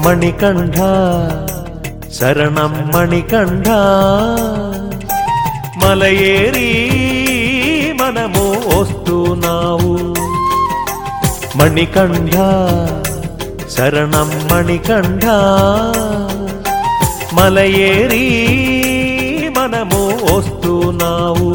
మణికంఠ శరణం మణికంఠ మలయేరి మనము వస్తున్నావు మణికంఠ శరణం మణికంఠ మలయేరి మనము వస్తున్నావు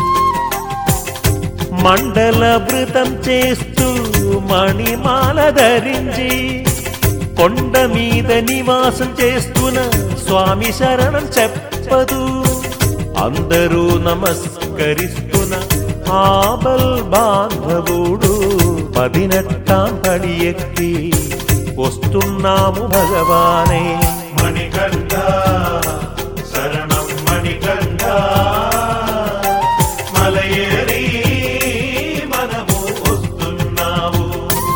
మండల వృతం చేస్తూ మణిమాల ధరించి కొండ మీద నివాసం చేస్తున్న స్వామి శరణం చెప్పదు అందరూ నమస్కరిస్తున్న ఆబల్ బాంధవుడు పదినెట్టాం పడి ఎక్కి వస్తున్నాము భగవానే మణికంఠ శరణం మణికంఠ మలయేరి మనము వస్తున్నావు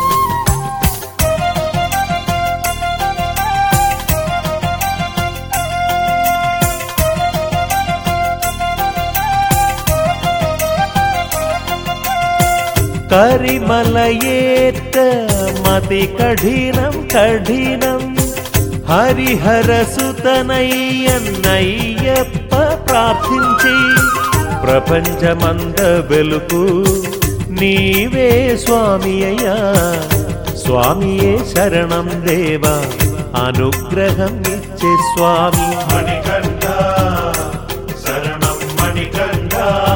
కరిమలయేత్త మతి కఠినం కఠినం హరిహర సుతనయ్యన్నయ్యప్ప ప్రార్థించి ప్రపంచమంద వెలుకు నీవే స్వామి అయ్యా స్వామియే శరణం దేవా అనుగ్రహం ఇచ్చే స్వామి మణికంఠ శరణం మణికంఠ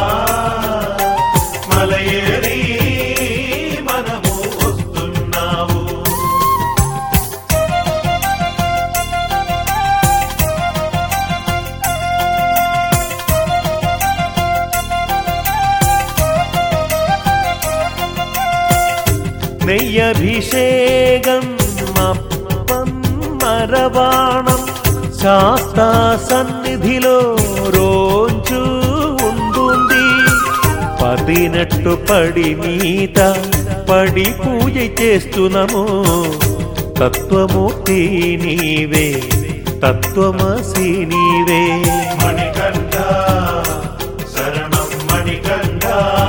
మలయేరి మనము వస్తున్నావు నెయ్యభిషేకం అప్పం మరవాణం శాస్తా సన్నిధిలో రోజు ఉంటుంది పదినట్టు పడి మీత పడి పూజ చేస్తున్నాము తత్వమూర్తి నీవే తత్వమసి నీవే మణికంఠ శరణం మణికంఠ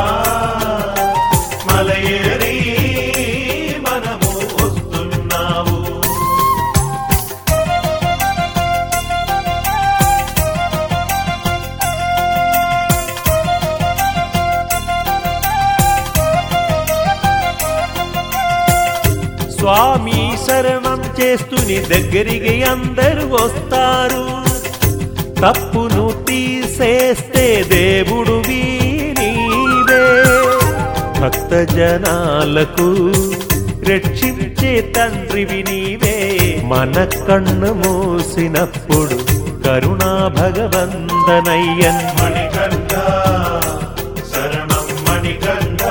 మలయేరి మనము వస్తున్నావు స్వామి శరణం చేస్తుని దగ్గరికి అందరూ వస్తారు తప్పును తీసేస్తే దేవుడు నీవే భక్త జనాలకు రక్షించే తండ్రివి నీవే మన కన్ను మూసినప్పుడు కరుణా భగవంతనయ్యన్ మణికంఠ శరణం మణికంఠ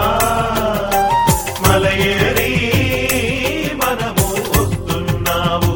మలయేరి మనము వస్తున్నావు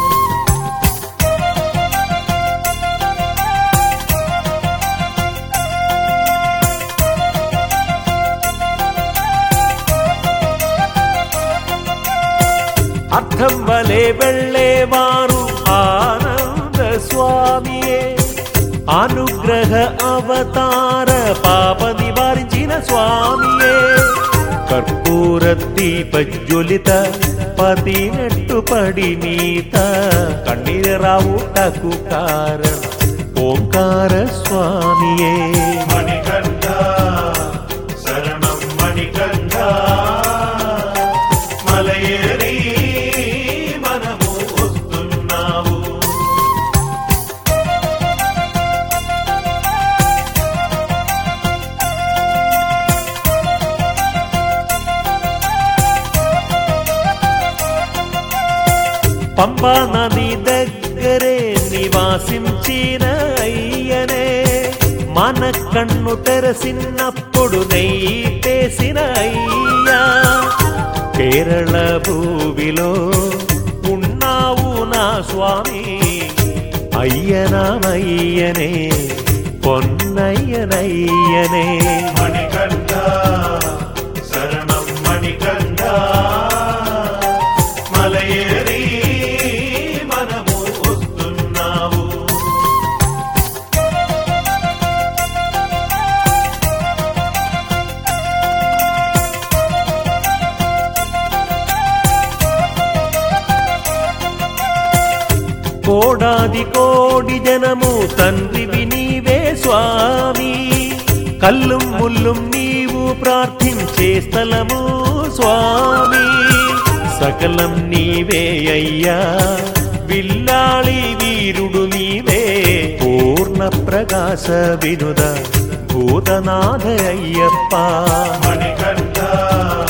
అర్థం వలె వెళ్ళేవారు ఆనంద స్వామియే అనుగ్రహ అవతార పాప నివారించిన స్వామియే కర్పూర దీపజ్వలిత పతినట్టు పడి నీత కన్నీరావుటకు కారణం ఓంకార స్వామియే మణికంఠ శరణం మణికంఠ మలయేరి మనము వస్తున్నావు పంబా నది దగ్గరే నివాసించిన అయ్యనే మన కన్ను తెరసినప్పుడు నెయ్యి పేసిన అయ్యా కేరళ భూవిలో ఉన్నావు నా స్వామి అయ్యనామయ్యనే పొన్నయ్యనయ్యనే మణికంఠ శరణం మణికంఠ మలయేరి మనము వస్తున్నావు కోడాది కోడి జనము తండ్రివి నీవే స్వామి కల్లుం ముల్లుం నీవు ప్రార్థించే స్థలము స్వామి సకలం నీవే అయ్యా విల్లాళి వీరుడు నీవే పూర్ణ ప్రకాశ వినుద భూతనాథ అయ్యప్ప మణికంఠ